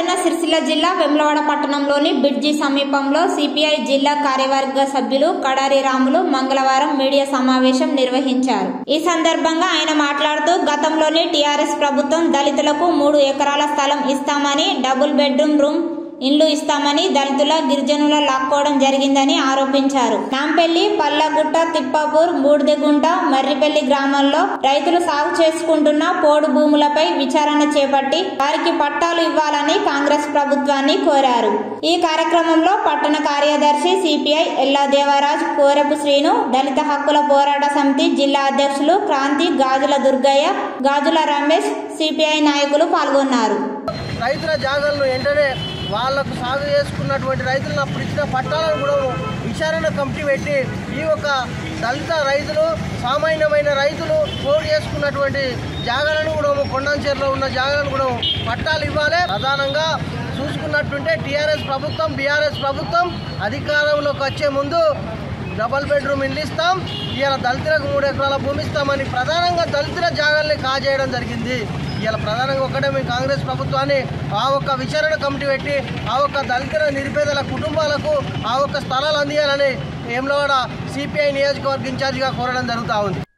రాజన్న సిరిసిల్ల జిల్లా వెమ్లవాడ పట్టణంలోని బిడ్జి సమీపంలో సిపిఐ జిల్లా కార్యవర్గ సభ్యులు కడారి రాములు మంగళవారం మీడియా సమావేశం నిర్వహించారు ఈ సందర్భంగా ఆయన మాట్లాడుతూ గతంలోని టీఆర్ఎస్ ప్రభుత్వం దళితులకు మూడు ఎకరాల స్థలం ఇస్తామని డబుల్ బెడ్రూమ్ రూమ్ ఇండ్లు ఇస్తామని దళితుల గిరిజనుల లాక్కోవడం జరిగిందని ఆరోపించారు నాంపల్లి పల్లగుట్ట తిప్పాపూర్ బూడిదెగుంట మర్రిపల్లి గ్రామాల్లో రైతులు సాగు చేసుకుంటున్న పోడు భూములపై విచారణ చేపట్టి వారికి పట్టాలు ఇవ్వాలని కాంగ్రెస్ ప్రభుత్వాన్ని కోరారు ఈ కార్యక్రమంలో పట్టణ కార్యదర్శి సిపిఐ ఎల్లా దేవరాజ్ కోరపు శ్రీను దళిత హక్కుల పోరాట సమితి జిల్లా అధ్యక్షులు క్రాంతి గాజుల దుర్గయ్య గాజుల రమేష్ సిపిఐ నాయకులు పాల్గొన్నారు రైతుల జాగాలను వెంటనే వాళ్లకు సాగు చేసుకున్నటువంటి రైతులను అప్పుడు ఇచ్చిన పట్టాలను కూడా విచారణ కమిటీ పెట్టి ఈ యొక్క దళిత రైతులు సామాన్యమైన రైతులు పోరు చేసుకున్నటువంటి జాగాలను కూడా కొండంచేరులో ఉన్న జాగాలను కూడా పట్టాలు ఇవ్వాలి ప్రధానంగా చూసుకున్నట్టుంటే టీఆర్ఎస్ ప్రభుత్వం బీఆర్ఎస్ ప్రభుత్వం అధికారంలోకి వచ్చే ముందు డబల్ బెడ్రూమ్ ఇల్లు ఇస్తాం ఇవాళ దళితులకు మూడు ఎకరాల భూమి ఇస్తామని ప్రధానంగా దళితుల జాగాల్ని కాజేయడం జరిగింది ఇవాళ ప్రధానంగా ఒకటే మేము కాంగ్రెస్ ప్రభుత్వాన్ని ఆ ఒక్క విచారణ కమిటీ పెట్టి ఆ ఒక్క దళితుల నిరుపేదల కుటుంబాలకు ఆ ఒక్క స్థలాలు అందియాలని వేములవాడ సిపిఐ నియోజకవర్గ ఇన్ఛార్జిగా కోరడం జరుగుతూ ఉంది